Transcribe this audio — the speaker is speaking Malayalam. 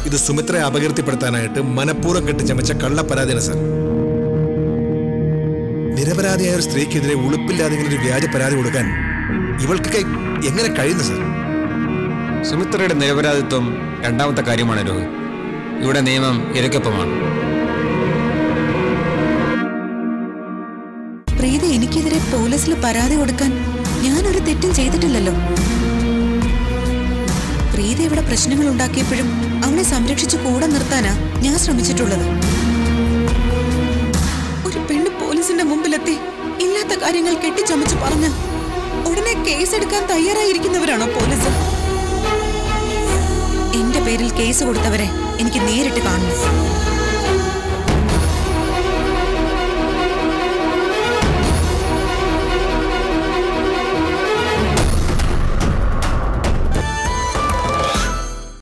ഇത് സുമിത്രയെ അപകീർത്തിപ്പെടുത്താനായിട്ട് മനഃപൂർവ്വം കെട്ടിച്ചമച്ച കള്ളപ്പരാതിയാണ് സാർ നിരപരാധിയായ ഒരു സ്ത്രീക്കെതിരെ ഉളുപ്പില്ലാതെ ഇങ്ങനെ ഒരു വ്യാജ പരാതി കൊടുക്കാൻ ഇവൾക്കൊക്കെ എങ്ങനെ കഴിയുന്നു സാർ സുമിത്രയുടെ നിരപരാധിത്വം രണ്ടാമത്തെ കാര്യമാണ് രോഹിത് ഇവിടെ നിയമം ഇരയ്ക്കൊപ്പമാണ് പ്രീത എനിക്കെതിരെ പോലീസിൽ പരാതി കൊടുക്കാൻ ഞാനൊരു തെറ്റും ചെയ്തിട്ടില്ലല്ലോ പ്രീത ഇവിടെ പ്രശ്നങ്ങൾ ഉണ്ടാക്കിയപ്പോഴും അവളെ സംരക്ഷിച്ചു കൂടെ നിർത്താനാ ഞാൻ ശ്രമിച്ചിട്ടുള്ളത് ഒരു പെണ്ണ് പോലീസിന്റെ മുമ്പിലെത്തി ഇല്ലാത്ത കാര്യങ്ങൾ കെട്ടിച്ചമച്ച് പറഞ്ഞ ഉടനെ കേസെടുക്കാൻ തയ്യാറായിരിക്കുന്നവരാണോ പോലീസ് എന്റെ പേരിൽ കേസ് കൊടുത്തവരെ എനിക്ക് നേരിട്ട് കാണണം